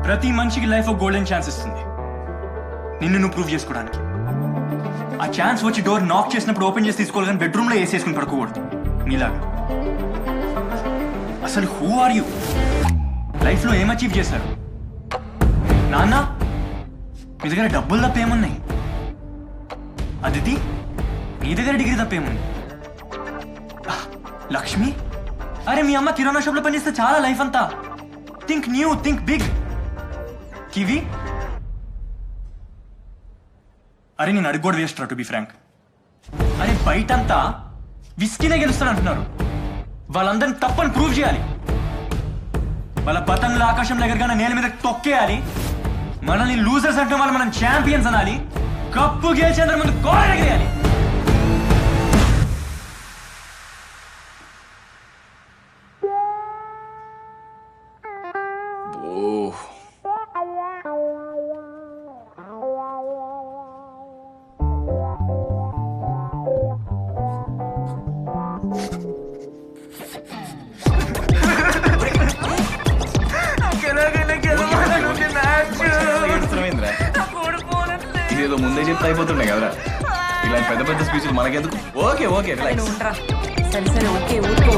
ప్రతి మనిషికి life golden chance ఇస్తుంది నిన్ను నువ్వు ప్రూవ్ చేసుకోవడానికి ఆ ఛాన్స్ వచ్చి డోర్ నాక్ చేసినప్పుడు ఓపెన్ చేసి తీసుకోవాలి కానీ బెడ్రూమ్ లో వేసేసుకుని పడుకోకూడదు నీలాగా అసలు హూ ఆర్ యూ లైఫ్ లో ఏం అచీవ్ చేశారు నాన్న మీ దగ్గర డబ్బులు తప్ప ఏమున్నాయి అదితి నీ దగ్గర డిగ్రీ తప్ప ఏముంది ఆహ్, లక్ష్మి అరే మీ అమ్మ కిరాణా షాప్ లో పనిచేస్తే చాలా లైఫ్ అంతా థింక్ న్యూ థింక్ బిగ్ కివి అరే నేను అడుగు వేస్ట్ టు బి ఫ్రాంక్ అరే బయటంతా విస్కీనే గెలుస్తాను అంటున్నారు వాళ్ళందరిని తప్పని ప్రూవ్ చేయాలి వాళ్ళ పతంగుల ఆకాశం దగ్గరగా నేల మీద తొక్కేయాలి మనల్ని లూజర్స్ అంటే వాళ్ళు మనం ఛాంపియన్స్ అనాలి కప్పు గెలిచేందుకు ముందు కోడ ఎగరేయాలి ఓ ఇదేదో ముందే చెప్తే అయిపోతుండే కదరా ఇలాంటి పెద్ద పెద్ద స్పీచ్లు మనకెందుకు ఓకే ఓకే రిలాక్స్ ఉండరా సరే సరే ఓకే ఊరుకో